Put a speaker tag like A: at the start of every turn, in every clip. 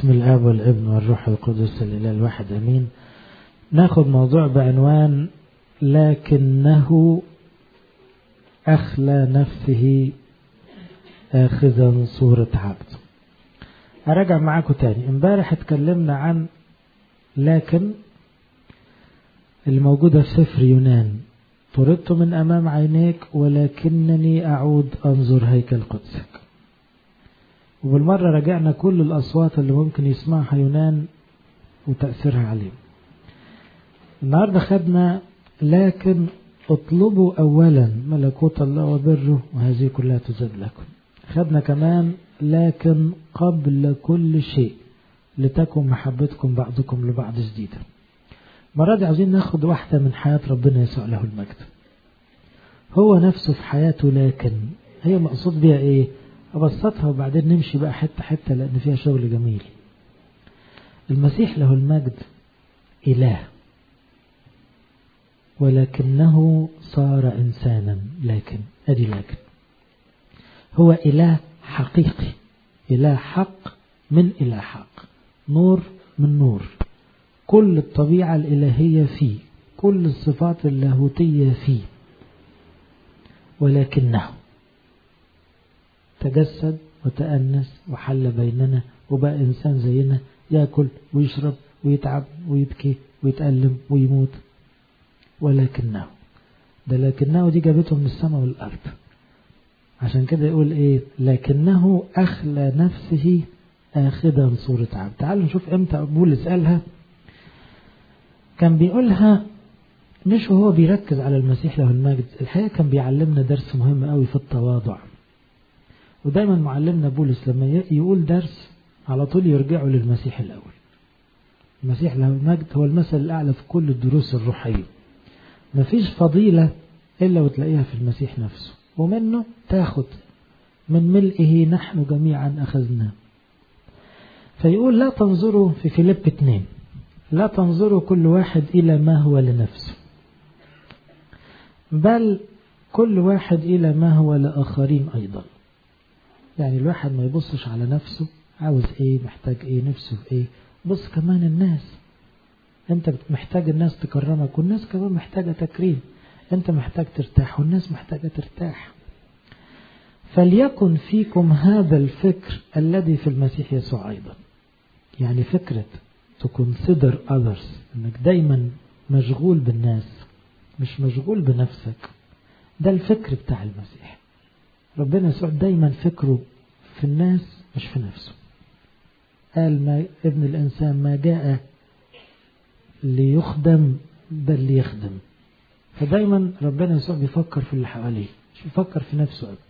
A: باسم الآب والابن والروح القدس الإله الواحد أمين ناخد موضوع بعنوان لكنه أخلى نفسه آخذا صورة عبد أراجع معاكم تاني امبارح اتكلمنا عن لكن الموجودة في سفر يونان طردت من أمام عينيك ولكنني أعود أنظر هيكل قدسك وبالمرة رجعنا كل الأصوات اللي ممكن يسمعها يونان وتأثيرها عليه النهاردة خدنا لكن اطلبوا أولا ملكوت الله وبره وهذه كلها تزاد لكم خدنا كمان لكن قبل كل شيء لتكن محبتكم بعضكم لبعض جديدة المرة دي عاوزين ناخد واحدة من حياة ربنا يسوع له المجد هو نفسه في حياته لكن هي مقصود بيها ايه أبسطها وبعدين نمشي بقى حتة حتة لأن فيها شغل جميل المسيح له المجد إله ولكنه صار إنسانا لكن أدي لكن هو إله حقيقي إله حق من إله حق نور من نور كل الطبيعة الإلهية فيه كل الصفات اللاهوتية فيه ولكنه تجسد وتأنس وحل بيننا وبقى إنسان زينا يأكل ويشرب ويتعب ويبكي ويتألم ويموت ولكنه ده لكنه دي جابته من السماء والأرض عشان كده يقول إيه لكنه أخلى نفسه آخذا صورة عبد تعالوا نشوف إمتى بولس قالها كان بيقولها مش وهو بيركز على المسيح له المجد الحقيقة كان بيعلمنا درس مهم قوي في التواضع ودايما معلمنا بولس لما يقول درس على طول يرجعوا للمسيح الأول المسيح له المجد هو المثل الأعلى في كل الدروس الروحية مفيش فضيلة إلا وتلاقيها في المسيح نفسه ومنه تاخد من ملئه نحن جميعا أخذناه فيقول لا تنظروا في فيليب اتنين لا تنظروا كل واحد إلى ما هو لنفسه بل كل واحد إلى ما هو لآخرين أيضا يعني الواحد ما يبصش على نفسه عاوز ايه محتاج ايه نفسه في ايه بص كمان الناس انت محتاج الناس تكرمك والناس كمان محتاجة تكريم انت محتاج ترتاح والناس محتاجة ترتاح فليكن فيكم هذا الفكر الذي في المسيح يسوع ايضا يعني فكرة to consider others انك دايما مشغول بالناس مش مشغول بنفسك ده الفكر بتاع المسيح ربنا يسوع دايما فكره في الناس مش في نفسه قال ما ابن الإنسان ما جاء ليخدم بل ليخدم فدايما ربنا يسوع بيفكر في اللي حواليه مش بيفكر في نفسه أبدا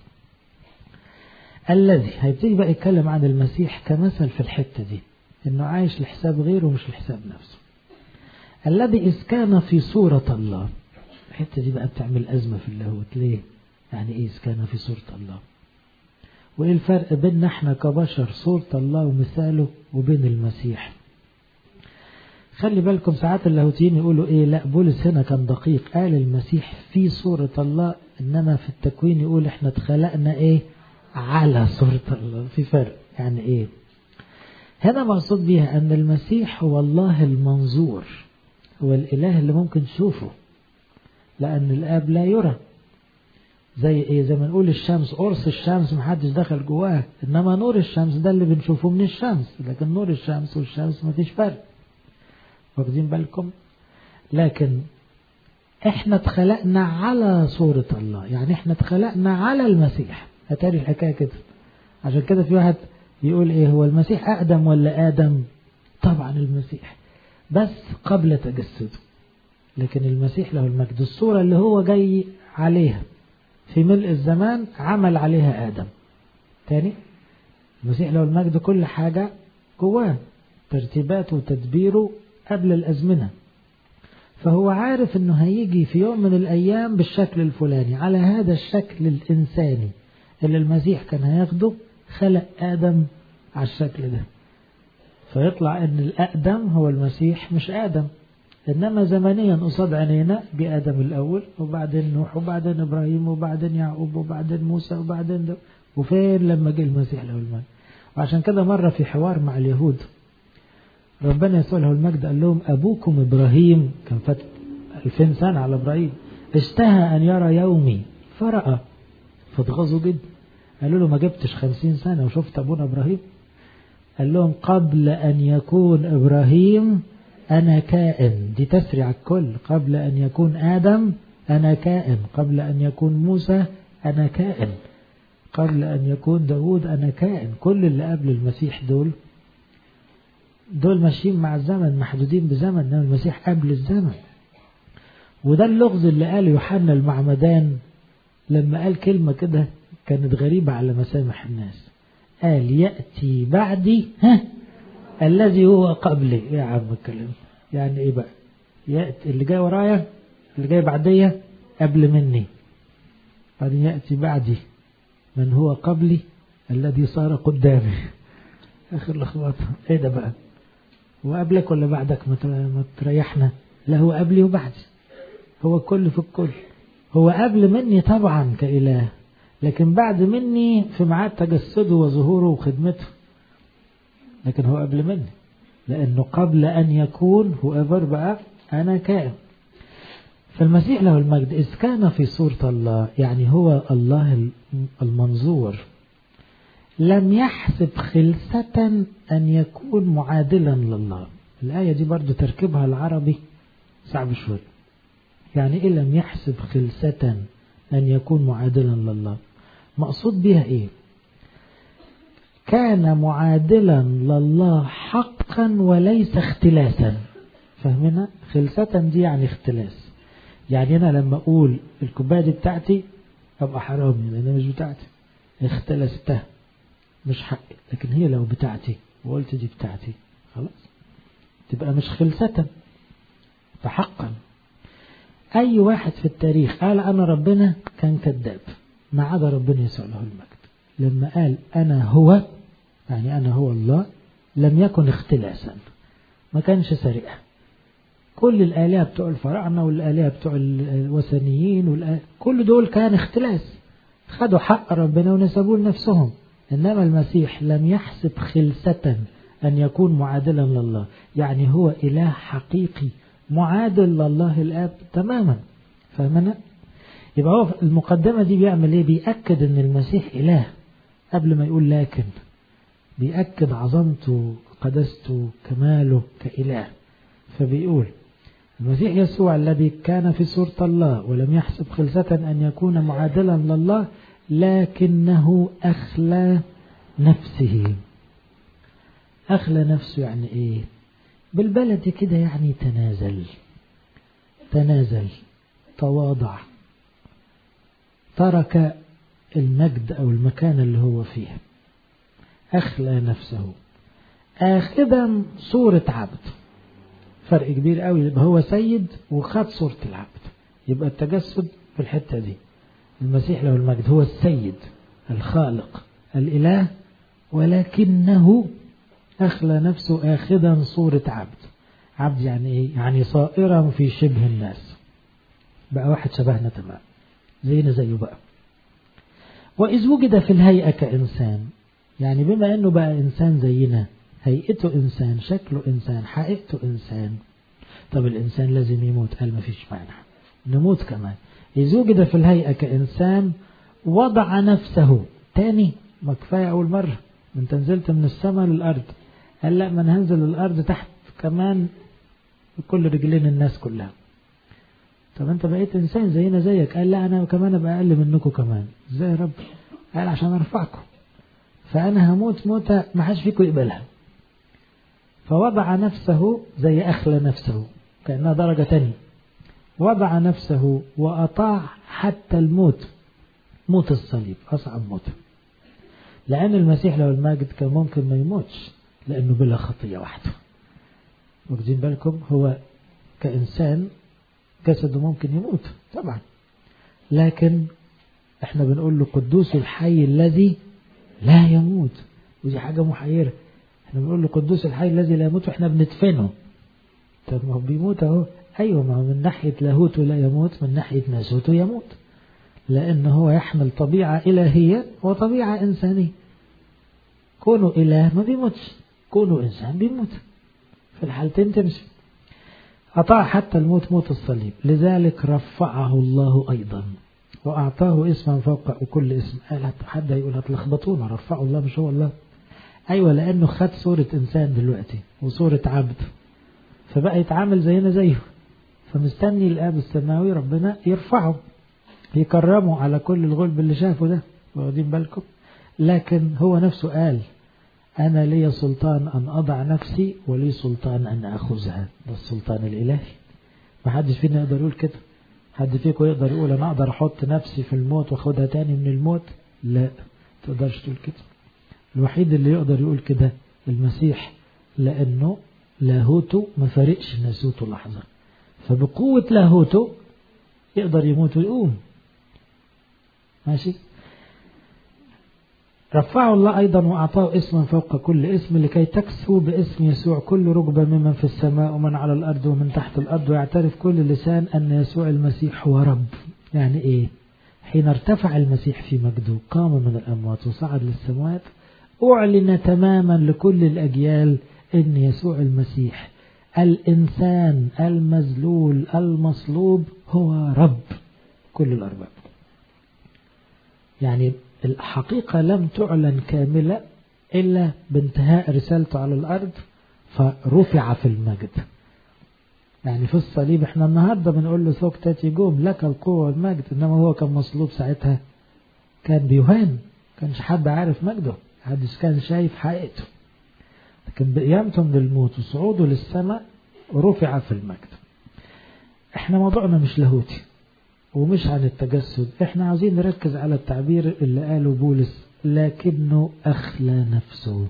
A: الذي هيبتدي بقى يتكلم عن المسيح كمثل في الحتة دي انه عايش لحساب غيره مش لحساب نفسه الذي إذ كان في صورة الله الحتة دي بقى بتعمل أزمة في اللاهوت ليه يعني إيه إذ كان في صورة الله وإيه الفرق بيننا إحنا كبشر صورة الله ومثاله وبين المسيح خلي بالكم ساعات اللاهوتيين يقولوا إيه لا بولس هنا كان دقيق قال المسيح في صورة الله إنما في التكوين يقول إحنا اتخلقنا إيه على صورة الله في فرق يعني إيه هنا مقصود بيها أن المسيح هو الله المنظور هو الإله اللي ممكن تشوفه لأن الآب لا يرى زي ايه زي ما نقول الشمس قرص الشمس محدش دخل جواه انما نور الشمس ده اللي بنشوفه من الشمس لكن نور الشمس والشمس مفيش فرق واخدين بالكم لكن احنا اتخلقنا على صورة الله يعني احنا اتخلقنا على المسيح اتاري الحكاية كده عشان كده في واحد يقول ايه هو المسيح اقدم ولا ادم طبعا المسيح بس قبل تجسده لكن المسيح له المجد الصورة اللي هو جاي عليها في ملء الزمان عمل عليها آدم تاني المسيح له المجد كل حاجة جواه ترتيباته وتدبيره قبل الأزمنة فهو عارف انه هيجي في يوم من الأيام بالشكل الفلاني على هذا الشكل الإنساني اللي المسيح كان هياخده خلق آدم على الشكل ده فيطلع ان الأقدم هو المسيح مش آدم إنما زمنيا قصاد عينينا بآدم الأول وبعدين نوح وبعدين إبراهيم وبعدين يعقوب وبعدين موسى وبعدين ده وفين لما جه المسيح له المجد وعشان كده مرة في حوار مع اليهود ربنا يسوع له المجد قال لهم أبوكم إبراهيم كان فات 2000 سنة على إبراهيم اشتهى أن يرى يومي فرأى فاتغاظوا جدا قالوا له ما جبتش 50 سنة وشفت أبونا إبراهيم قال لهم قبل أن يكون إبراهيم أنا كائن دي تسرع الكل قبل أن يكون آدم أنا كائن قبل أن يكون موسى أنا كائن قبل أن يكون داود أنا كائن كل اللي قبل المسيح دول دول ماشيين مع الزمن محدودين بزمن إنما المسيح قبل الزمن وده اللغز اللي قاله يوحنا المعمدان لما قال كلمة كده كانت غريبة على مسامح الناس قال يأتي بعدي ها الذي هو قبلي يا عم الكلام يعني ايه بقى يأتي اللي جاي ورايا اللي جاي بعدية قبل مني بعدين يأتي بعدي من هو قبلي الذي صار قدامي آخر لخبطة ايه ده بقى هو قبلك ولا بعدك ما تريحنا لا هو قبلي وبعدي هو الكل في الكل هو قبل مني طبعا كإله لكن بعد مني في ميعاد تجسده وظهوره وخدمته لكن هو قبل مني لأنه قبل أن يكون هو ايفر بقى أنا كائن فالمسيح له المجد إذ كان في صورة الله يعني هو الله المنظور لم يحسب خلسة أن يكون معادلا لله الآية دي برضو تركيبها العربي صعب شوي يعني إيه لم يحسب خلسة أن يكون معادلا لله مقصود بها إيه كان معادلا لله حقا وليس اختلاسا فاهمنا خلسة دي يعني اختلاس يعني أنا لما أقول الكوباية دي بتاعتي أبقى حرامي لأنها مش بتاعتي اختلستها مش حقي لكن هي لو بتاعتي وقلت دي بتاعتي خلاص تبقى مش خلسة فحقا أي واحد في التاريخ قال أنا ربنا كان كذاب ما عدا ربنا يسوع له المجد لما قال أنا هو يعني أنا هو الله لم يكن اختلاسا ما كانش سرقة كل الآلهة بتوع الفراعنة والآلهة بتوع الوثنيين والآلهة كل دول كان اختلاس خدوا حق ربنا ونسبوه لنفسهم إنما المسيح لم يحسب خلسة أن يكون معادلا لله يعني هو إله حقيقي معادل لله الآب تماما فاهمنا يبقى هو المقدمة دي بيعمل ايه بيأكد ان المسيح إله قبل ما يقول لكن بيأكد عظمته قدسته كماله كإله فبيقول المسيح يسوع الذي كان في صورة الله ولم يحسب خلسة أن يكون معادلا لله لكنه أخلى نفسه أخلى نفسه يعني إيه بالبلد كده يعني تنازل تنازل تواضع ترك المجد أو المكان اللي هو فيه أخلى نفسه آخذا صورة عبد فرق كبير قوي يبقى هو سيد وخد صورة العبد يبقى التجسد في الحتة دي المسيح له المجد هو السيد الخالق الإله ولكنه أخلى نفسه آخذا صورة عبد عبد يعني إيه؟ يعني صائرا في شبه الناس بقى واحد شبهنا تمام زينا زيه بقى وإذ وجد في الهيئة كإنسان يعني بما أنه بقى إنسان زينا هيئته إنسان شكله إنسان حقيقته إنسان طب الإنسان لازم يموت قال ما فيش مانع نموت كمان إذ وجد في الهيئة كإنسان وضع نفسه تاني ما كفاية أول مرة انت نزلت من السماء للأرض قال لا ما انا هنزل الأرض تحت كمان كل رجلين الناس كلها طب انت بقيت انسان زينا زيك قال لا انا كمان ابقى اقل منكم كمان ازاي يا رب قال عشان ارفعكم فانا هموت موتة ما حدش فيكم يقبلها فوضع نفسه زي اخلى نفسه كانها درجة تانية وضع نفسه واطاع حتى الموت موت الصليب اصعب موت لان المسيح لو الماجد كان ممكن ما يموتش لانه بلا خطية وحده واخدين بالكم هو كإنسان جسده ممكن يموت طبعا لكن احنا بنقول له قدوس الحي الذي لا يموت ودي حاجة محيرة احنا بنقول له قدوس الحي الذي لا يموت واحنا بندفنه طب ما هو بيموت اهو ايوه ما هو من ناحية لاهوته لا يموت من ناحية ناسوته يموت لأنه هو يحمل طبيعة إلهية وطبيعة إنسانية كونه إله ما بيموتش كونه إنسان بيموت في الحالتين تمشي أطاع حتى الموت موت الصليب لذلك رفعه الله أيضا وأعطاه اسما فوق كل اسم قال حد يقول هتلخبطونا رفعه الله مش هو الله أيوة لأنه خد صورة إنسان دلوقتي وصورة عبد فبقى يتعامل زينا زيه فمستني الآب السماوي ربنا يرفعه يكرمه على كل الغلب اللي شافه ده واخدين بالكم لكن هو نفسه قال أنا لي سلطان أن أضع نفسي ولي سلطان أن أخذها ده السلطان الإلهي ما حدش فينا يقدر يقول كده حد فيكم يقدر يقول أنا أقدر أحط نفسي في الموت وأخدها تاني من الموت لا تقدرش تقول كده الوحيد اللي يقدر يقول كده المسيح لأنه لاهوته ما فارقش ناسوته لحظة فبقوة لاهوته يقدر يموت ويقوم ماشي رفعه الله أيضا وأعطاه اسما فوق كل اسم لكي تكسو باسم يسوع كل ركبة ممن في السماء ومن على الأرض ومن تحت الأرض ويعترف كل لسان أن يسوع المسيح هو رب يعني إيه حين ارتفع المسيح في مجده قام من الأموات وصعد للسماوات أعلن تماما لكل الأجيال أن يسوع المسيح الإنسان المذلول المصلوب هو رب كل الأرباب يعني الحقيقة لم تعلن كاملة إلا بانتهاء رسالته على الأرض فرفع في المجد يعني في الصليب احنا النهاردة بنقول له ثوك تاتي جوم لك القوة والمجد إنما هو كان مصلوب ساعتها كان بيهان كانش حد عارف مجده محدش كان شايف حقيقته لكن بقيامته من الموت وصعوده للسماء رفع في المجد احنا موضوعنا مش لاهوتي ومش عن التجسد احنا عاوزين نركز على التعبير اللي قاله بولس لكنه أخلى نفسه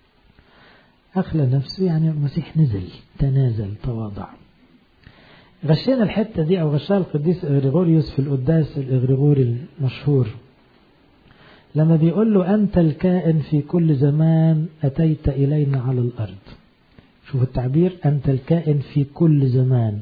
A: أخلى نفسه يعني المسيح نزل تنازل تواضع غشينا الحتة دي أو غشاها القديس إغريغوريوس في القداس الإغريغوري المشهور لما بيقول له أنت الكائن في كل زمان أتيت إلينا على الأرض شوف التعبير أنت الكائن في كل زمان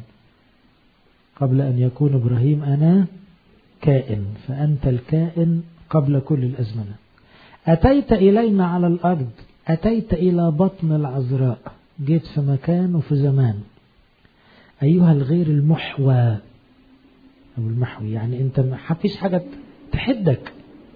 A: قبل أن يكون إبراهيم أنا كائن فأنت الكائن قبل كل الأزمنة أتيت إلينا على الأرض أتيت إلى بطن العذراء جيت في مكان وفي زمان أيها الغير المحوى أو المحوي يعني أنت ما فيش حاجة تحدك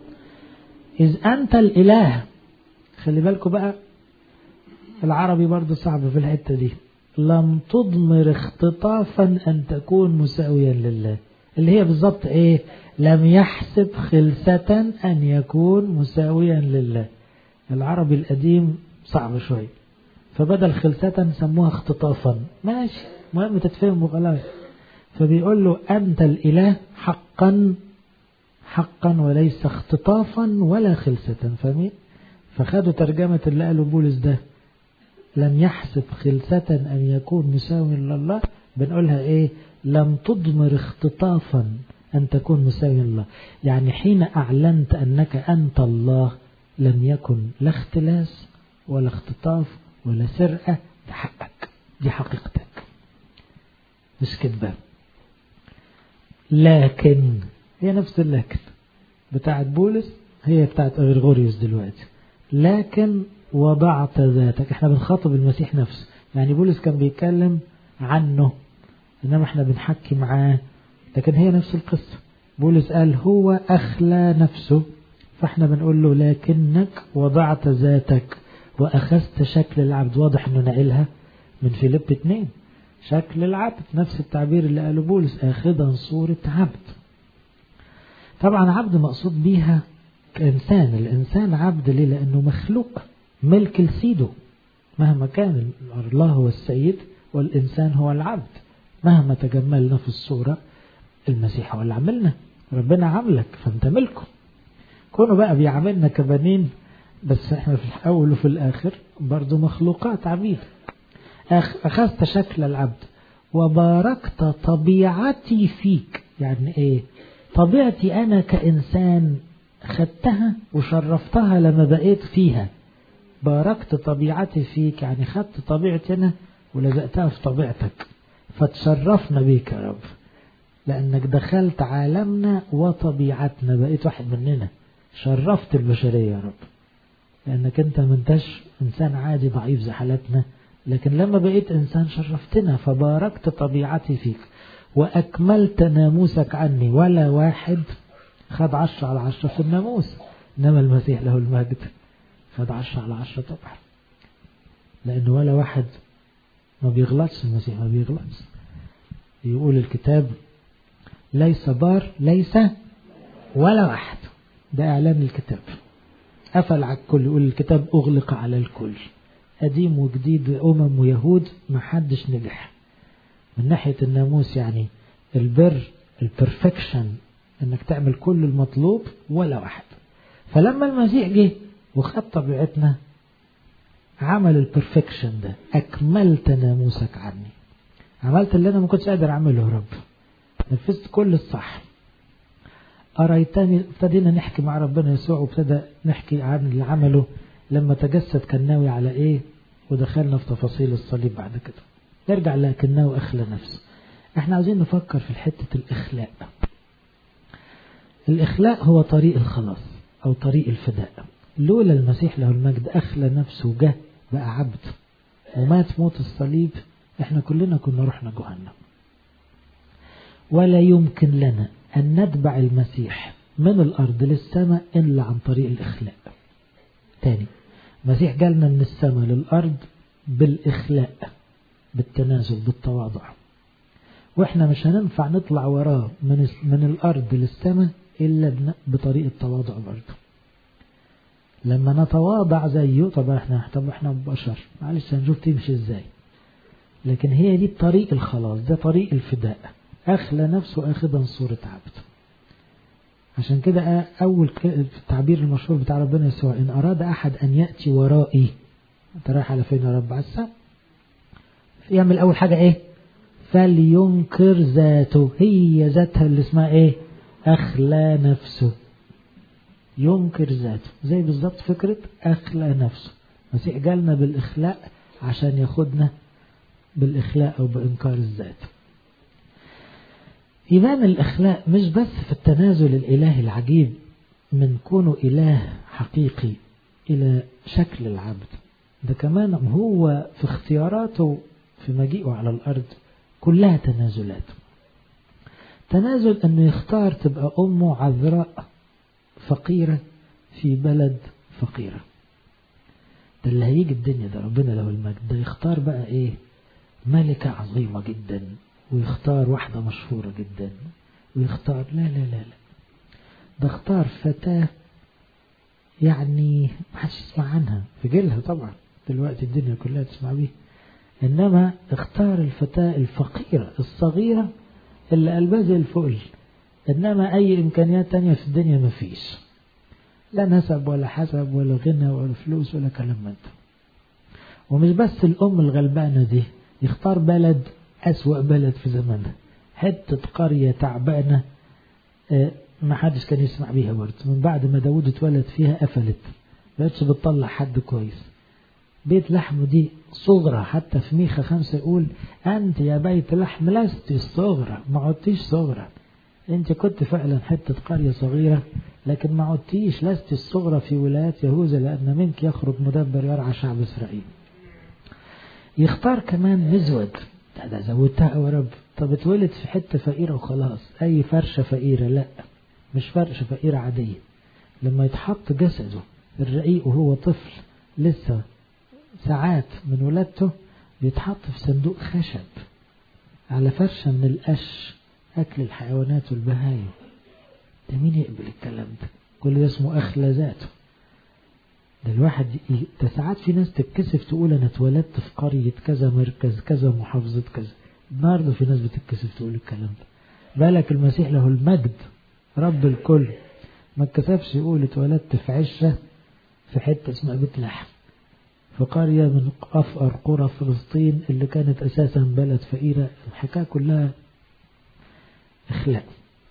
A: إذ أنت الإله خلي بالكم بقى العربي برضو صعب في الحتة دي لم تضمر اختطافا أن تكون مساويا لله اللي هي بالضبط إيه لم يحسب خلسة أن يكون مساويا لله العربي القديم صعب شوي فبدل خلسة سموها اختطافا ماشي مهم تتفهم وخلاص فبيقول له أنت الإله حقا حقا وليس اختطافا ولا خلسة فاهمين فخدوا ترجمة اللي قاله بولس ده لم يحسب خلسة أن يكون مساوي لله بنقولها إيه لم تضمر اختطافا أن تكون مساوي لله يعني حين أعلنت أنك أنت الله لم يكن لا اختلاس ولا اختطاف ولا سرقة ده حقك دي حقيقتك مش كذبة لكن هي نفس اللكن بتاعت بولس هي بتاعت غرغوريوس دلوقتي لكن وضعت ذاتك احنا بنخاطب المسيح نفسه يعني بولس كان بيتكلم عنه انما احنا بنحكي معاه لكن هي نفس القصة بولس قال هو أخلى نفسه فاحنا بنقول له لكنك وضعت ذاتك وأخذت شكل العبد واضح انه نقلها من فيليب اتنين شكل العبد نفس التعبير اللي قاله بولس آخذا صورة عبد طبعا عبد مقصود بيها كإنسان الإنسان عبد ليه لأنه مخلوق ملك لسيده مهما كان الله هو السيد والإنسان هو العبد مهما تجملنا في الصورة المسيح هو اللي عملنا ربنا عملك فانت ملكه كونه بقى بيعاملنا كبنين بس احنا في الأول وفي الآخر برضو مخلوقات عبيد أخذت شكل العبد وباركت طبيعتي فيك يعني ايه طبيعتي أنا كإنسان خدتها وشرفتها لما بقيت فيها باركت طبيعتي فيك يعني خدت طبيعتي أنا ولزقتها في طبيعتك فتشرفنا بيك يا رب لأنك دخلت عالمنا وطبيعتنا بقيت واحد مننا شرفت البشرية يا رب لأنك أنت منتش إنسان عادي ضعيف زي حالتنا لكن لما بقيت إنسان شرفتنا فباركت طبيعتي فيك وأكملت ناموسك عني ولا واحد خد عشرة على عشرة في الناموس إنما المسيح له المجد خد عشرة على عشرة طبعا لأن ولا واحد ما بيغلطش المسيح ما بيغلطش يقول الكتاب ليس بار ليس ولا واحد ده إعلان الكتاب قفل على الكل يقول الكتاب أغلق على الكل قديم وجديد أمم ويهود ما حدش نجح من ناحية الناموس يعني البر البرفكشن انك تعمل كل المطلوب ولا واحد فلما المسيح جه وخد طبيعتنا عمل البرفكشن ده أكملت ناموسك عني عملت اللي أنا ما كنتش قادر أعمله يا رب نفذت كل الصح أريتني ابتدينا نحكي مع ربنا يسوع وابتدى نحكي عن اللي عمله لما تجسد كان ناوي على إيه ودخلنا في تفاصيل الصليب بعد كده نرجع لكنه أخلى نفسه احنا عاوزين نفكر في حتة الإخلاء الإخلاء هو طريق الخلاص أو طريق الفداء لولا المسيح له المجد أخلى نفسه جه بقى عبد ومات موت الصليب احنا كلنا كنا رحنا جهنم ولا يمكن لنا أن نتبع المسيح من الأرض للسماء إلا عن طريق الإخلاء تاني المسيح جالنا من السماء للأرض بالإخلاء بالتنازل بالتواضع واحنا مش هننفع نطلع وراه من من الأرض للسماء إلا بطريق التواضع برضه لما نتواضع زيه طب احنا طب احنا بشر معلش هنشوف تمشي ازاي لكن هي دي طريق الخلاص ده طريق الفداء أخلى نفسه أخذا صورة عبد عشان كده أول التعبير المشهور بتاع ربنا يسوع إن أراد أحد أن يأتي ورائي أنت رايح على فين يا رب عسى يعمل أول حاجة إيه فلينكر ذاته هي ذاتها اللي اسمها إيه أخلى نفسه ينكر ذاته زي بالظبط فكرة أخلى نفسه المسيح جالنا بالإخلاء عشان ياخدنا بالإخلاء أو بإنكار الذات إيمان الإخلاء مش بس في التنازل الإلهي العجيب من كونه إله حقيقي إلى شكل العبد ده كمان هو في اختياراته في مجيئه على الأرض كلها تنازلات تنازل أنه يختار تبقى أمه عذراء فقيرة في بلد فقيرة ده اللي هيجي الدنيا ده ربنا له المجد ده يختار بقى ايه ملكة عظيمة جدا ويختار واحدة مشهورة جدا ويختار لا لا لا لا ده اختار فتاة يعني ما حدش يسمع عنها في جيلها طبعا دلوقتي الدنيا كلها تسمع بيه إنما اختار الفتاة الفقيرة الصغيرة اللي قلبها زي الفل إنما أي إمكانيات تانية في الدنيا ما فيش لا نسب ولا حسب ولا غنى ولا فلوس ولا كلام من ده ومش بس الأم الغلبانة دي يختار بلد أسوأ بلد في زمانها حتة قرية تعبانة ما حدش كان يسمع بيها برضه من بعد ما داود اتولد فيها قفلت بقتش بتطلع حد كويس بيت لحم دي صغرى حتى في ميخا خمسة يقول أنت يا بيت لحم لست الصغرى ما عدتيش صغرى أنت كنت فعلا حتة قرية صغيرة لكن ما عدتيش لست الصغرى في ولايات يهوذا لأن منك يخرج مدبر يرعى شعب إسرائيل يختار كمان مزود ده, ده زودتها يا رب طب اتولد في حتة فقيرة وخلاص أي فرشة فقيرة لا مش فرشة فقيرة عادية لما يتحط جسده الرقيق وهو طفل لسه ساعات من ولادته بيتحط في صندوق خشب على فرشة من القش أكل الحيوانات والبهايم ده مين يقبل الكلام ده كل ده اسمه أخلى ذاته ده الواحد ده ساعات في ناس تتكسف تقول أنا اتولدت في قرية كذا مركز كذا محافظة كذا النهارده في ناس بتتكسف تقول الكلام ده بالك المسيح له المجد رب الكل ما اتكسفش يقول اتولدت في عشة في حتة اسمها بيت لحم في قرية من أفقر قرى فلسطين اللي كانت أساسا بلد فقيرة الحكاية كلها إخلاء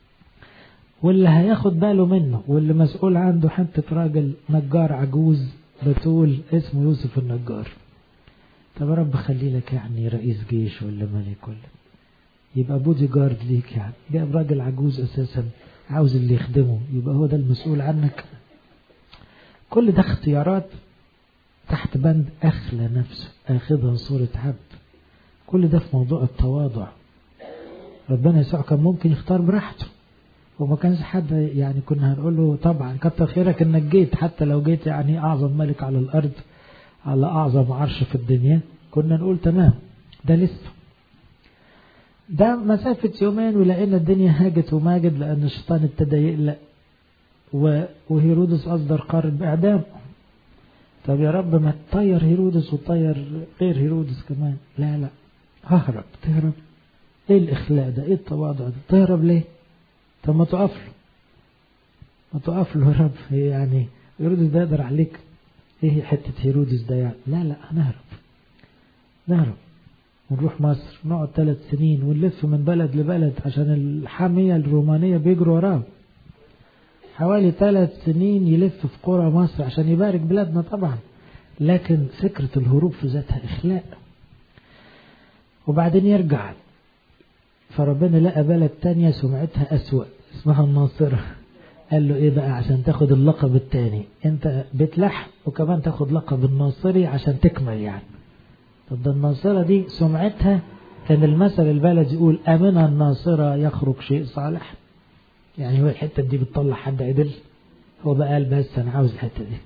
A: واللي هياخد باله منه واللي مسؤول عنده حتة راجل نجار عجوز بتقول اسمه يوسف النجار طب رب خلي لك يعني رئيس جيش ولا ملك ولا يبقى بودي جارد ليك يعني جاب راجل عجوز أساسا عاوز اللي يخدمه يبقى هو ده المسؤول عنك كل ده اختيارات تحت بند أخلى نفسه آخذا صورة عبد كل ده في موضوع التواضع ربنا يسوع كان ممكن يختار براحته وما كانش حد يعني كنا هنقول له طبعا كتر خيرك انك جيت حتى لو جيت يعني اعظم ملك على الارض على اعظم عرش في الدنيا كنا نقول تمام ده لسه ده مسافة يومين ولقينا الدنيا هاجت وماجد لأن الشيطان ابتدى يقلق وهيرودس أصدر قرار بإعدام طب يا رب ما تطير هيرودس وتطير غير هيرودس كمان لا لا ههرب تهرب ايه الإخلاء ده ايه التواضع ده تهرب ليه طب ما تقف له ما تقف له يا رب يعني هيرودس ده يقدر عليك ايه حتة هيرودس ده يعني لا لا هنهرب نهرب ونروح مصر نقعد ثلاث سنين ونلف من بلد لبلد عشان الحامية الرومانية بيجروا وراه حوالي ثلاث سنين يلف في قرى مصر عشان يبارك بلادنا طبعا لكن فكرة الهروب في ذاتها إخلاء وبعدين يرجع فربنا لقى بلد تانية سمعتها أسوأ اسمها الناصرة قال له ايه بقى عشان تاخد اللقب التاني انت بتلح وكمان تاخد لقب الناصري عشان تكمل يعني طب ده الناصرة دي سمعتها كان المثل البلد يقول أمنها الناصرة يخرج شيء صالح يعني هو الحتة دي بتطلع حد عدل هو بقى قال بس أنا عاوز الحتة دي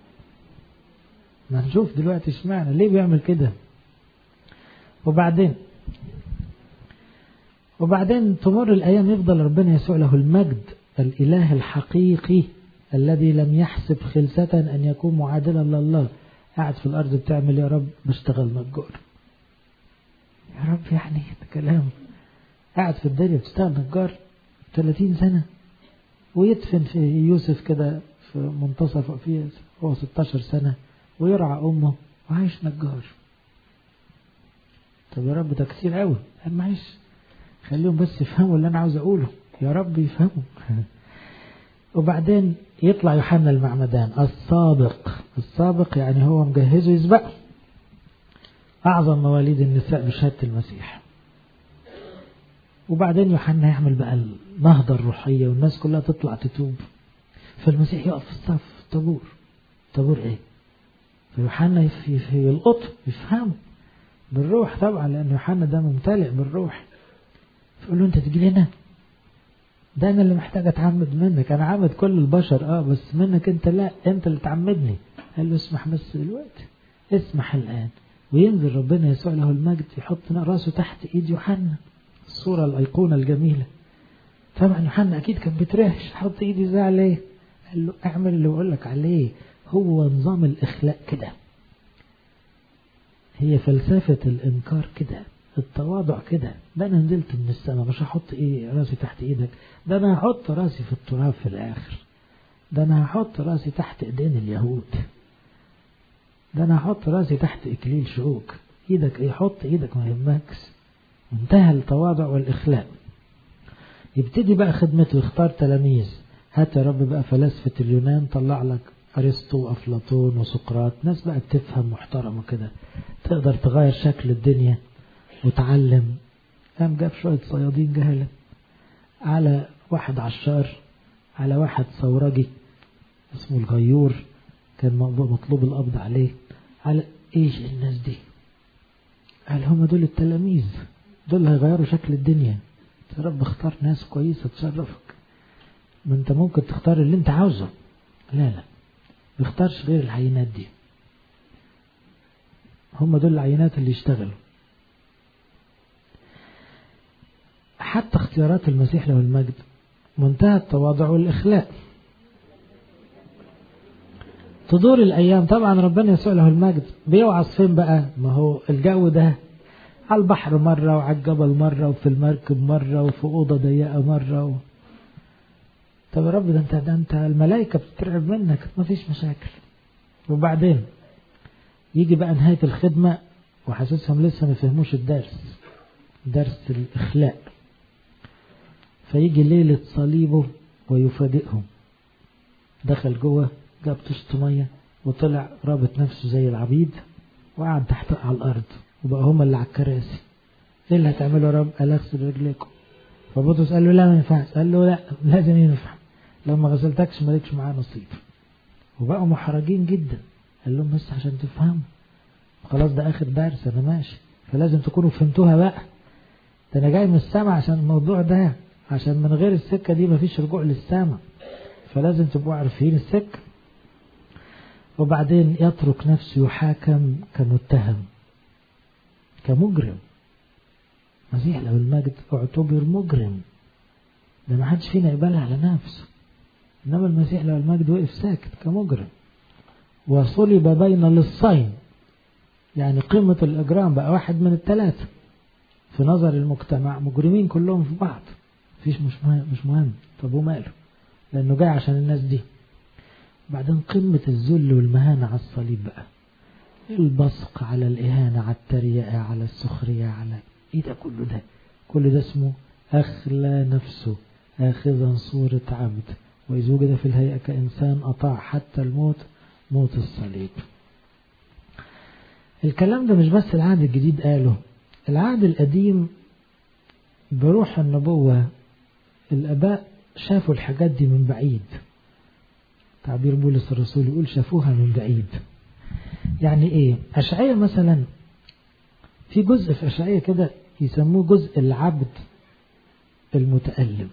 A: ما نشوف دلوقتي اشمعنى ليه بيعمل كده وبعدين وبعدين تمر الأيام يفضل ربنا يسوع له المجد الإله الحقيقي الذي لم يحسب خلسة أن يكون معادلا لله قاعد في الأرض بتعمل يا رب بشتغل نجار يا رب يعني ده كلام قاعد في الدنيا بتشتغل نجار 30 سنة ويدفن في يوسف كده في منتصف في هو 16 سنة ويرعى أمه وعايش نجار طب يا رب ده كتير قوي قال معلش خليهم بس يفهموا اللي أنا عاوز أقوله يا رب يفهموا وبعدين يطلع يوحنا المعمدان السابق السابق يعني هو مجهزه يسبقه أعظم مواليد النساء بشهادة المسيح وبعدين يوحنا يعمل بقى النهضة الروحية والناس كلها تطلع تتوب فالمسيح يقف في الصف طابور طابور ايه فيوحنا يلقط يفهمه بالروح طبعا لأن يوحنا ده ممتلئ بالروح فيقول له أنت تجي لنا ده أنا اللي محتاج أتعمد منك أنا عامد كل البشر أه بس منك أنت لا أنت اللي تعمدني قال له اسمح بس دلوقتي اسمح الآن وينزل ربنا يسوع له المجد يحط راسه تحت إيد يوحنا الصورة الأيقونة الجميلة طبعا يوحنا أكيد كان بيترهش حط إيدي ازاي عليه قال له اعمل اللي بقول لك عليه هو نظام الإخلاء كده هي فلسفة الإنكار كده التواضع كده ده أنا نزلت من السماء مش هحط إيه راسي تحت إيدك ده أنا هحط راسي في التراب في الآخر ده أنا هحط راسي تحت إيدين اليهود ده أنا هحط راسي تحت إكليل شوك إيدك إيه حط إيدك ما يهمكش انتهى التواضع والإخلاء يبتدي بقى خدمته يختار تلاميذ هات يا رب بقى فلاسفة اليونان طلع لك أرسطو وأفلاطون وسقراط ناس بقى بتفهم محترمة كده تقدر تغير شكل الدنيا وتعلم قام جاب شوية صيادين جهلة على واحد عشار على واحد ثورجي اسمه الغيور كان مطلوب القبض عليه على ايش الناس دي قال هم دول التلاميذ دول هيغيروا شكل الدنيا يا رب اختار ناس كويسة تشرفك ما انت ممكن تختار اللي انت عاوزه لا لا بيختارش غير العينات دي هم دول العينات اللي يشتغلوا حتى اختيارات المسيح له المجد منتهى التواضع والإخلاء تدور الأيام طبعا ربنا يسوع له المجد بيوعظ فين بقى ما هو الجو ده على البحر مرة وعلى الجبل مرة وفي المركب مرة وفي أوضة ضيقة مرة و... طب يا رب ده انت ده انت الملائكة بتترعب منك ما فيش مشاكل وبعدين يجي بقى نهاية الخدمة وحاسسهم لسه ما فهموش الدرس درس الإخلاء فيجي ليلة صليبه ويفاجئهم دخل جوه جاب طشت مية وطلع رابط نفسه زي العبيد وقعد تحت على الأرض وبقى هم اللي على الكراسي ايه اللي هتعمله يا رب قال اغسل رجليكم فبطرس قال له لا ما ينفعش قال له لا لازم ينفع لو ما غسلتكش مالكش معاه نصيب وبقوا محرجين جدا قال لهم بس عشان تفهموا خلاص ده آخر درس أنا ماشي فلازم تكونوا فهمتوها بقى ده أنا جاي من السماء عشان الموضوع ده عشان من غير السكة دي مفيش رجوع للسماء فلازم تبقوا عارفين السكة وبعدين يترك نفسه يحاكم كمتهم كمجرم مسيح لو المجد اعتبر مجرم ده ما حدش فينا يقبلها على نفسه انما المسيح لو المجد وقف ساكت كمجرم وصلب بين للصين يعني قمة الإجرام بقى واحد من الثلاثة في نظر المجتمع مجرمين كلهم في بعض مفيش مش مهم مش مهم طب وماله لأنه جاي عشان الناس دي بعدين قمة الذل والمهانة على الصليب بقى البصق على الإهانة على التريقة على السخرية على إيه ده كله ده كل ده اسمه أخلى نفسه آخذا صورة عبد وإذ وجد في الهيئة كإنسان أطاع حتى الموت موت الصليب الكلام ده مش بس العهد الجديد قاله العهد القديم بروح النبوة الآباء شافوا الحاجات دي من بعيد تعبير بولس الرسول يقول شافوها من بعيد يعني ايه أشعية مثلا في جزء في أشعية كده يسموه جزء العبد المتألم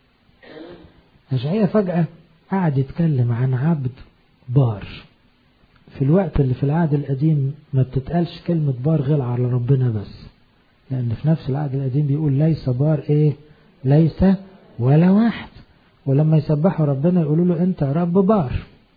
A: أشعية فجأة قعد يتكلم عن عبد بار في الوقت اللي في العهد القديم ما بتتقالش كلمة بار غير على ربنا بس لأن في نفس العهد القديم بيقول ليس بار إيه ليس ولا واحد ولما يسبحوا ربنا يقولوا له أنت يا رب بار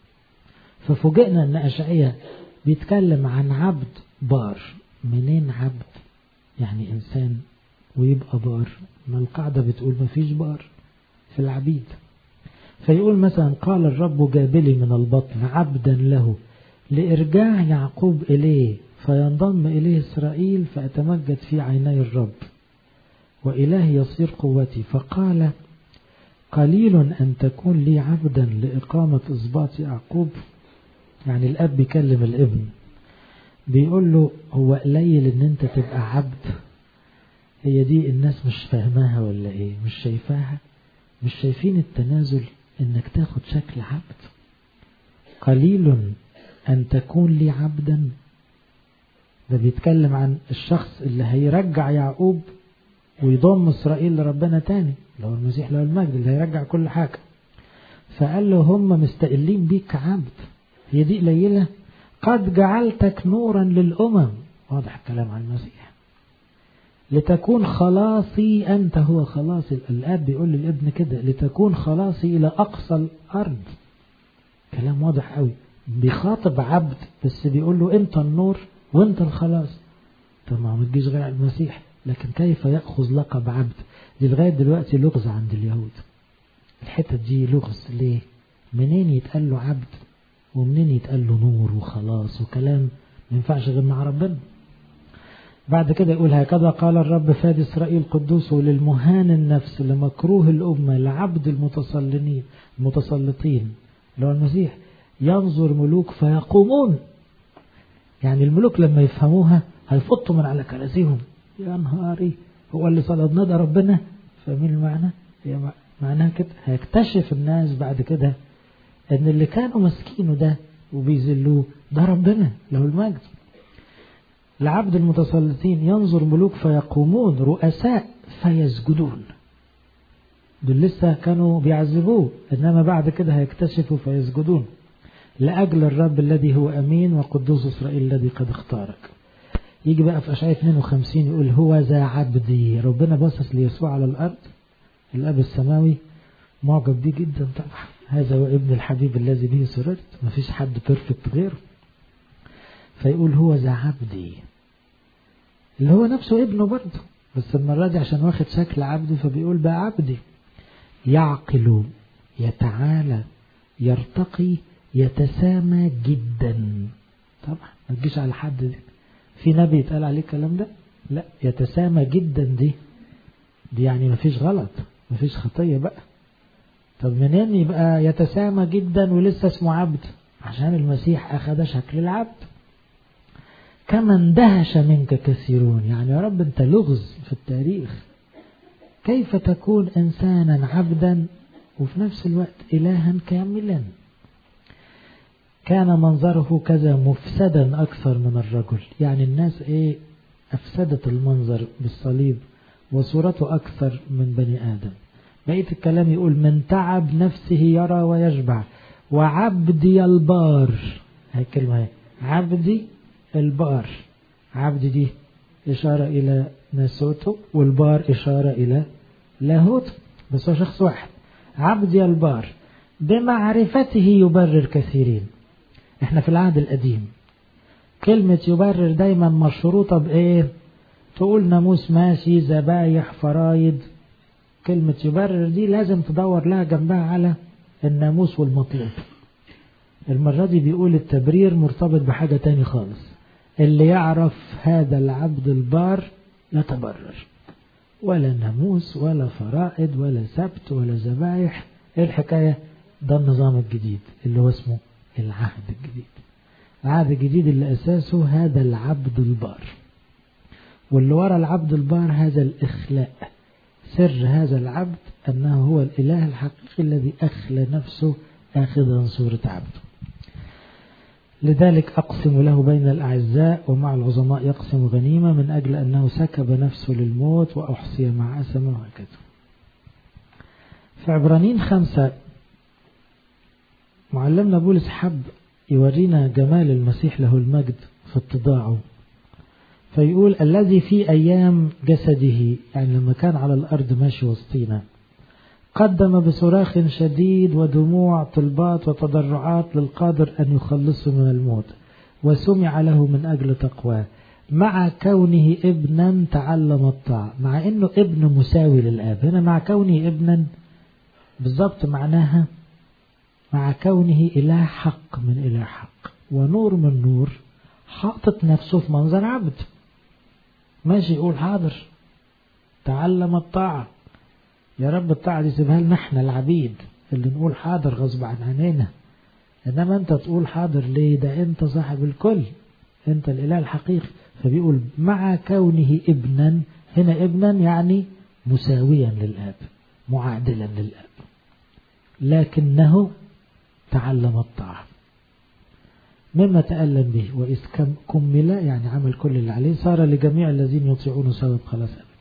A: ففوجئنا أن أشعية بيتكلم عن عبد بار منين عبد يعني إنسان ويبقى بار ما القاعدة بتقول ما فيش بار في العبيد فيقول مثلا قال الرب جابلي من البطن عبدا له لإرجاع يعقوب إليه فينضم إليه إسرائيل فأتمجد في عيني الرب وإله يصير قوتي فقال قليل أن تكون لي عبدا لإقامة إصباط يعقوب يعني الأب بيكلم الابن بيقول له هو قليل ان انت تبقى عبد هي دي الناس مش فاهماها ولا ايه مش شايفاها مش شايفين التنازل انك تاخد شكل عبد قليل ان تكون لي عبدا ده بيتكلم عن الشخص اللي هيرجع يعقوب ويضم اسرائيل لربنا تاني لو المسيح له المجد اللي هيرجع كل حاجة فقال له هم مستقلين بيك كعبد هي دي قليلة قد جعلتك نورا للأمم واضح الكلام عن المسيح لتكون خلاصي أنت هو خلاصي الأب بيقول للابن كده لتكون خلاصي إلى أقصى الأرض كلام واضح قوي بيخاطب عبد بس بيقول له أنت النور وأنت الخلاص طب ما تجيش غير على المسيح لكن كيف يأخذ لقب عبد دي لغاية دلوقتي لغز عند اليهود الحتة دي لغز ليه منين يتقال له عبد ومنين يتقال له نور وخلاص وكلام ما ينفعش غير مع ربنا بعد كده يقول هكذا قال الرب فادي إسرائيل قدوسه للمهان النفس لمكروه الأمة لعبد المتسلطين المتسلطين اللي هو المسيح ينظر ملوك فيقومون يعني الملوك لما يفهموها هيفطوا من على كراسيهم يا نهاري هو اللي صلبنا ده ربنا فاهمين المعنى هي معناها كده هيكتشف الناس بعد كده ان اللي كانوا ماسكينه ده وبيذلوه ده ربنا له المجد لعبد المتسلطين ينظر ملوك فيقومون رؤساء فيسجدون دول لسه كانوا بيعذبوه انما بعد كده هيكتشفوا فيسجدون لاجل الرب الذي هو امين وقدوس اسرائيل الذي قد اختارك يجي بقى في اشعياء 52 يقول هو ذا عبدي ربنا باصص ليسوع على الارض الاب السماوي معجب بيه جدا طبعا هذا هو ابن الحبيب الذي به سررت مفيش حد بيرفكت غيره فيقول هو ذا عبدي اللي هو نفسه ابنه برضه بس المرة دي عشان واخد شكل عبده فبيقول بقى عبدي يعقل يتعالى يرتقي يتسامى جدا طبعا ما تجيش على حد دي في نبي يتقال عليه الكلام ده لا يتسامى جدا دي دي يعني ما فيش غلط ما فيش خطية بقى طب منين يبقى يتسامى جدا ولسه اسمه عبد عشان المسيح أخذ شكل العبد كما اندهش منك كثيرون يعني يا رب انت لغز في التاريخ كيف تكون إنسانا عبدا وفي نفس الوقت إلها كاملا كان منظره كذا مفسدا أكثر من الرجل يعني الناس إيه أفسدت المنظر بالصليب وصورته أكثر من بني آدم بقية الكلام يقول من تعب نفسه يرى ويشبع وعبدي البار هاي الكلمة هي عبدي البار عبد دي إشارة إلى ناسوته والبار إشارة إلى لاهوت بس هو شخص واحد عبدي البار بمعرفته يبرر كثيرين احنا في العهد القديم كلمة يبرر دايما مشروطة بإيه تقول ناموس ماشي ذبايح فرايد كلمة يبرر دي لازم تدور لها جنبها على الناموس والمطلوب المرة دي بيقول التبرير مرتبط بحاجة تاني خالص اللي يعرف هذا العبد البار يتبرر ولا ناموس ولا فرائد ولا سبت ولا ذبايح ايه الحكاية ده النظام الجديد اللي هو اسمه العهد الجديد العهد الجديد اللي أساسه هذا العبد البار واللي ورا العبد البار هذا الإخلاء سر هذا العبد أنه هو الإله الحقيقي الذي أخلى نفسه آخذا صورة عبده لذلك أقسم له بين الأعزاء ومع العظماء يقسم غنيمة من أجل أنه سكب نفسه للموت وأحصي مع أسمه وهكذا في عبرانين خمسة معلمنا بولس حب يورينا جمال المسيح له المجد في اتضاعه فيقول الذي في أيام جسده يعني لما كان على الأرض ماشي وسطينا قدم بصراخ شديد ودموع طلبات وتضرعات للقادر أن يخلصه من الموت وسمع له من أجل تقواه مع كونه ابنا تعلم الطاعة مع أنه ابن مساوي للآب هنا مع كونه ابنا بالضبط معناها مع كونه إله حق من إله حق ونور من نور حاطط نفسه في منظر عبد ماشي يقول حاضر تعلم الطاعة يا رب الطاعة دي سيبها لنا احنا العبيد اللي نقول حاضر غصب عن عينينا انما انت تقول حاضر ليه ده انت صاحب الكل انت الاله الحقيقي فبيقول مع كونه ابنا هنا ابنا يعني مساويا للاب معادلا للاب لكنه تعلم الطاعة مما تألم به وإذ كمل يعني عمل كل اللي عليه صار لجميع الذين يطيعون سبب خلاص أبدا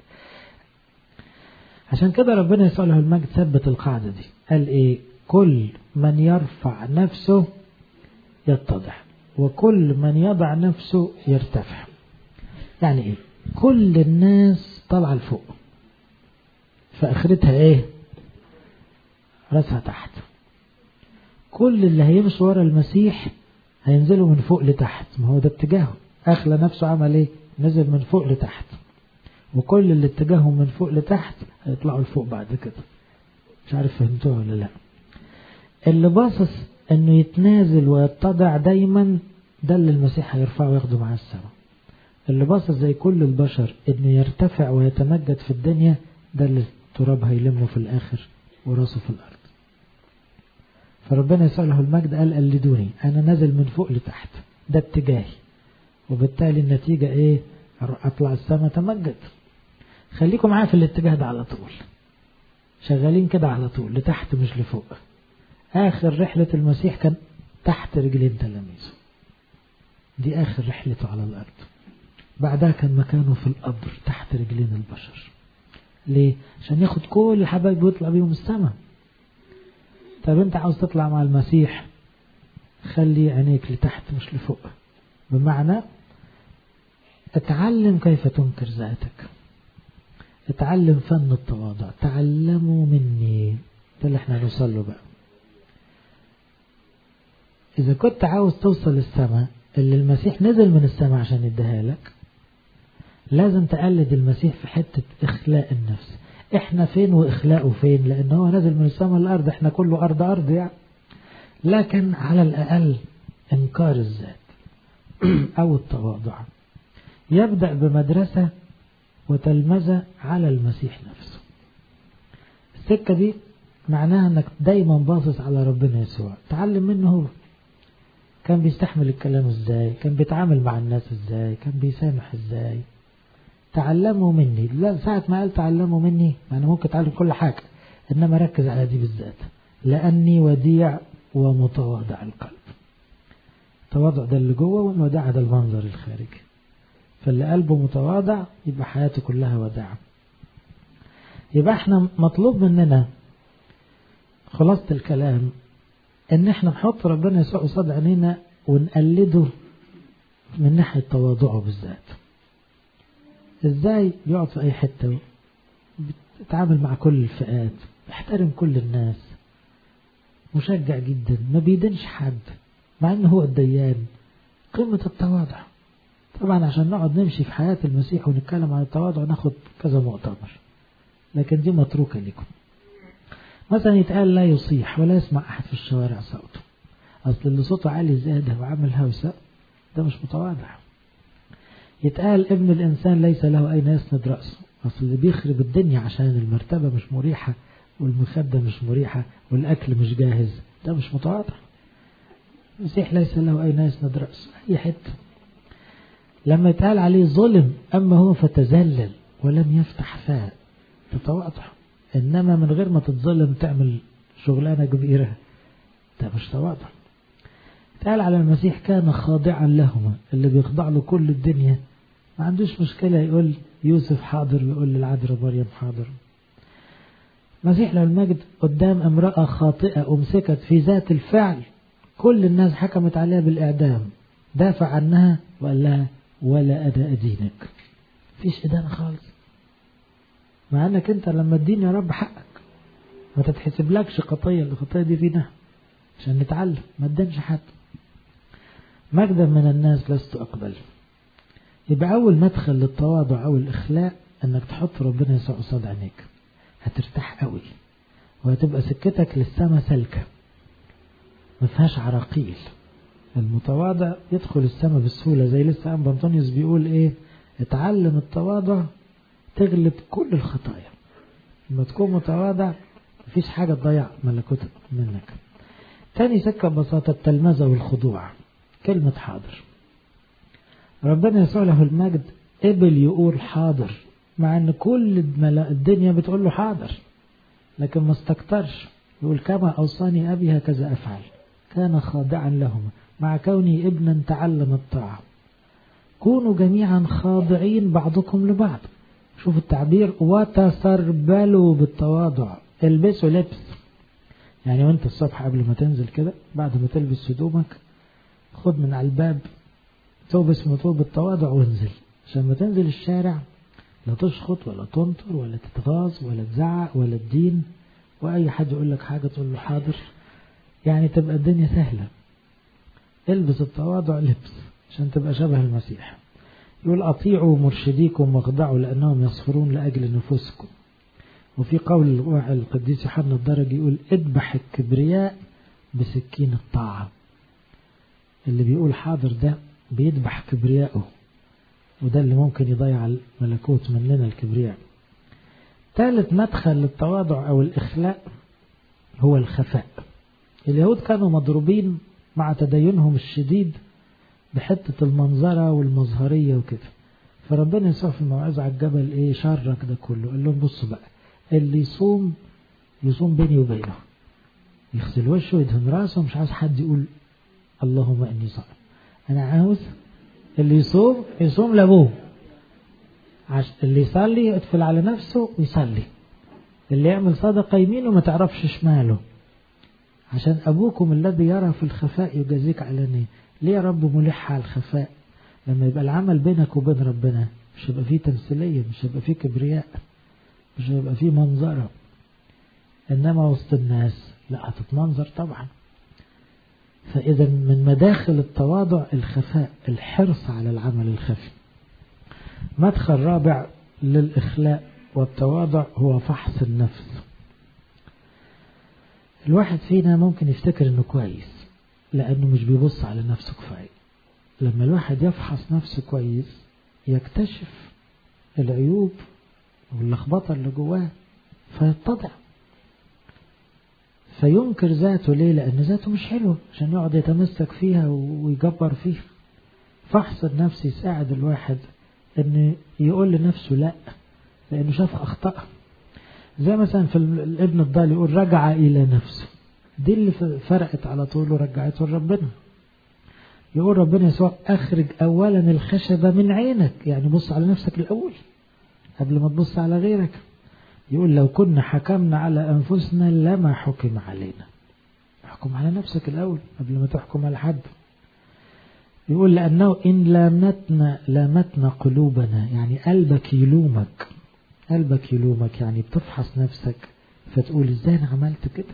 A: عشان كده ربنا يسوع له المجد ثبت القاعدة دي قال إيه كل من يرفع نفسه يتضح وكل من يضع نفسه يرتفع يعني إيه كل الناس طالعة لفوق فآخرتها إيه راسها تحت كل اللي هيمشي ورا المسيح هينزلوا من فوق لتحت ما هو ده اتجاهه أخلى نفسه عمل إيه نزل من فوق لتحت وكل اللي اتجاههم من فوق لتحت هيطلعوا لفوق بعد كده مش عارف فهمتوها ولا لا اللي باصص انه يتنازل ويتضع دايما ده اللي المسيح هيرفعه وياخده معاه السماء اللي باصص زي كل البشر انه يرتفع ويتمجد في الدنيا ده اللي التراب هيلمه في الاخر وراسه في الارض فربنا يسوع له المجد قال قلدوني انا نازل من فوق لتحت ده اتجاهي وبالتالي النتيجة ايه اطلع السماء تمجد خليكم معايا في الاتجاه ده على طول شغالين كده على طول لتحت مش لفوق اخر رحلة المسيح كان تحت رجلين تلاميذه دي اخر رحلته على الارض بعدها كان مكانه في القبر تحت رجلين البشر ليه عشان ياخد كل الحبايب ويطلع بيهم السماء طب انت عاوز تطلع مع المسيح خلي عينيك لتحت مش لفوق بمعنى اتعلم كيف تنكر ذاتك اتعلم فن التواضع تعلموا مني ده اللي احنا هنوصل له بقى اذا كنت عاوز توصل السماء اللي المسيح نزل من السماء عشان يديها لك لازم تقلد المسيح في حتة اخلاء النفس احنا فين واخلاقه فين لان هو نزل من السماء للارض احنا كله ارض ارض يعني لكن على الاقل انكار الذات او التواضع يبدأ بمدرسة وتلمذة على المسيح نفسه السكة دي معناها انك دايما باصص على ربنا يسوع تعلم منه هو كان بيستحمل الكلام ازاي كان بيتعامل مع الناس ازاي كان بيسامح ازاي تعلموا مني لا ساعة ما قال تعلموا مني أنا ممكن أتعلم كل حاجة إنما ركز على دي بالذات لأني وديع ومتواضع القلب التواضع ده اللي جوه والوداعة ده المنظر الخارجي فاللي قلبه متواضع يبقى حياته كلها وداعة يبقى احنا مطلوب مننا خلاصة الكلام ان احنا نحط ربنا يسوع قصاد عينينا ونقلده من ناحية تواضعه بالذات ازاي بيقعد في اي حتة بيتعامل مع كل الفئات بيحترم كل الناس مشجع جدا ما بيدنش حد مع انه هو الديان قمة التواضع طبعا عشان نقعد نمشي في حياة المسيح ونتكلم عن التواضع ناخد كذا مؤتمر لكن دي متروكة لكم مثلا يتقال لا يصيح ولا يسمع أحد في الشوارع صوته أصل اللي صوته عالي زيادة وعامل هوسة ده مش متواضع يتقال ابن الإنسان ليس له أين يسند رأسه أصل اللي بيخرب الدنيا عشان المرتبة مش مريحة والمخدة مش مريحة والأكل مش جاهز ده مش متواضع المسيح ليس له أين يسند رأسه أي حتة لما يتقال عليه ظلم أما هو فتذلل ولم يفتح فاه تتواضع إنما من غير ما تتظلم تعمل شغلانة كبيرة ده مش تواضع قال على المسيح كان خاضعا لهما اللي بيخضع له كل الدنيا ما عندوش مشكلة يقول يوسف حاضر ويقول للعذراء مريم حاضر مسيح له المجد قدام امرأة خاطئة أمسكت في ذات الفعل كل الناس حكمت عليها بالإعدام دافع عنها وقال لها ولا أنا أدينك فيش إدانة خالص مع أنك أنت لما تدين يا رب حقك ما تتحسبلكش خطية الخطية دي فينا عشان نتعلم ما تدينش حد مجدا من الناس لست أقبل يبقى أول مدخل للتواضع أو الإخلاء أنك تحط ربنا يسوع قصاد عينيك هترتاح قوي وهتبقى سكتك للسما سلكة ما فيهاش عراقيل المتواضع يدخل السما بسهولة زي لسه أم بنطونيوس بيقول إيه اتعلم التواضع تغلب كل الخطايا لما تكون متواضع مفيش حاجة تضيع ملكوت منك تاني سكة ببساطة التلمذة والخضوع كلمة حاضر ربنا يسوع له المجد قبل يقول حاضر مع ان كل الدنيا بتقول له حاضر لكن ما استكترش يقول كما اوصاني ابي هكذا افعل كان خاضعا لهما مع كوني ابنا تعلم الطاعه كونوا جميعا خاضعين بعضكم لبعض شوف التعبير وتسربلوا بالتواضع البسوا لبس يعني وانت الصبح قبل ما تنزل كده بعد ما تلبس هدومك خد من على الباب ثوب اسمه ثوب التواضع وانزل عشان ما تنزل الشارع لا تشخط ولا تنطر ولا تتغاظ ولا تزعق ولا تدين واي حد يقول لك حاجه تقول له حاضر يعني تبقى الدنيا سهله البس التواضع لبس عشان تبقى شبه المسيح يقول أطيعوا مرشديكم واخضعوا لأنهم يصفرون لأجل نفوسكم وفي قول القديس يوحنا الدرجي يقول اذبح الكبرياء بسكين الطاعة اللي بيقول حاضر ده بيذبح كبرياءه وده اللي ممكن يضيع الملكوت مننا الكبرياء ثالث مدخل للتواضع أو الإخلاء هو الخفاء اليهود كانوا مضروبين مع تدينهم الشديد بحتة المنظرة والمظهرية وكده فربنا يسوع في الموعظة على الجبل ايه شرك ده كله قال لهم بصوا بقى اللي يصوم يصوم بيني وبينه يغسل وشه ويدهن راسه مش عايز حد يقول اللهم اني صائم انا عاوز اللي يصوم يصوم لابوه عش... اللي يصلي يقفل على نفسه ويصلي اللي يعمل صدقة يمينه ما تعرفش شماله عشان أبوكم الذي يرى في الخفاء يجازيك علانية ليه يا رب ملح على الخفاء لما يبقى العمل بينك وبين ربنا مش هيبقى فيه تمثيلية مش هيبقى فيه كبرياء مش هيبقى فيه منظرة إنما وسط الناس لا هتتمنظر طبعا فإذا من مداخل التواضع الخفاء الحرص على العمل الخفي مدخل رابع للإخلاء والتواضع هو فحص النفس الواحد فينا ممكن يفتكر انه كويس لانه مش بيبص على نفسه كفايه لما الواحد يفحص نفسه كويس يكتشف العيوب واللخبطه اللي جواه فيتضع فينكر ذاته ليه لان ذاته مش حلوه عشان يقعد يتمسك فيها ويجبر فيها فحص النفس يساعد الواحد انه يقول لنفسه لا لانه شاف اخطاء زي مثلا في الابن الضال يقول رجع الى نفسه دي اللي فرقت على طول ورجعته لربنا يقول ربنا يسوع أخرج أولا الخشبة من عينك يعني بص على نفسك الأول قبل ما تبص على غيرك يقول لو كنا حكمنا على أنفسنا لما حكم علينا احكم على نفسك الأول قبل ما تحكم على حد يقول لأنه إن لامتنا لامتنا قلوبنا يعني قلبك يلومك قلبك يلومك يعني بتفحص نفسك فتقول ازاي انا عملت كده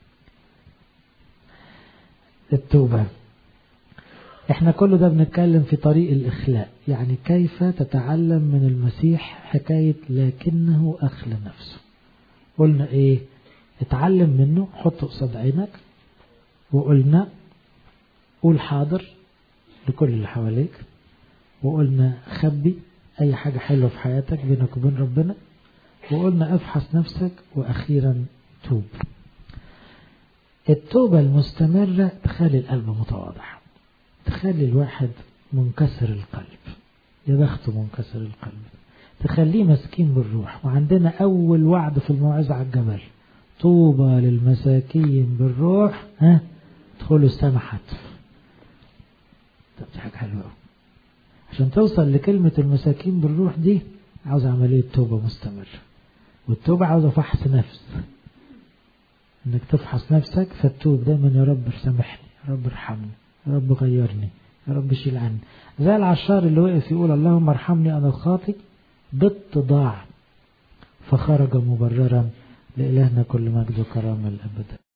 A: التوبة احنا كل ده بنتكلم في طريق الإخلاء يعني كيف تتعلم من المسيح حكاية لكنه أخلى نفسه قلنا ايه اتعلم منه حطه قصاد عينك وقلنا قول حاضر لكل اللي حواليك وقلنا خبي أي حاجة حلوة في حياتك بينك وبين ربنا وقلنا افحص نفسك وأخيرا توب التوبة المستمرة تخلي القلب متواضع تخلي الواحد منكسر القلب يا بخته منكسر القلب تخليه مسكين بالروح وعندنا أول وعد في الموعظة على الجبل طوبى للمساكين بالروح ها ادخلوا السما حتف طب دي حاجة حلوة قوي عشان توصل لكلمة المساكين بالروح دي عاوز عملية توبة مستمرة والتوبة عاوزة فحص نفس انك تفحص نفسك فتوب دايما يا رب سامحني يا رب ارحمني يا رب غيرني يا رب شيل عني زي العشار اللي وقف يقول اللهم ارحمني انا الخاطئ بالتضاع فخرج مبررا لإلهنا كل مجد وكرامة الأبد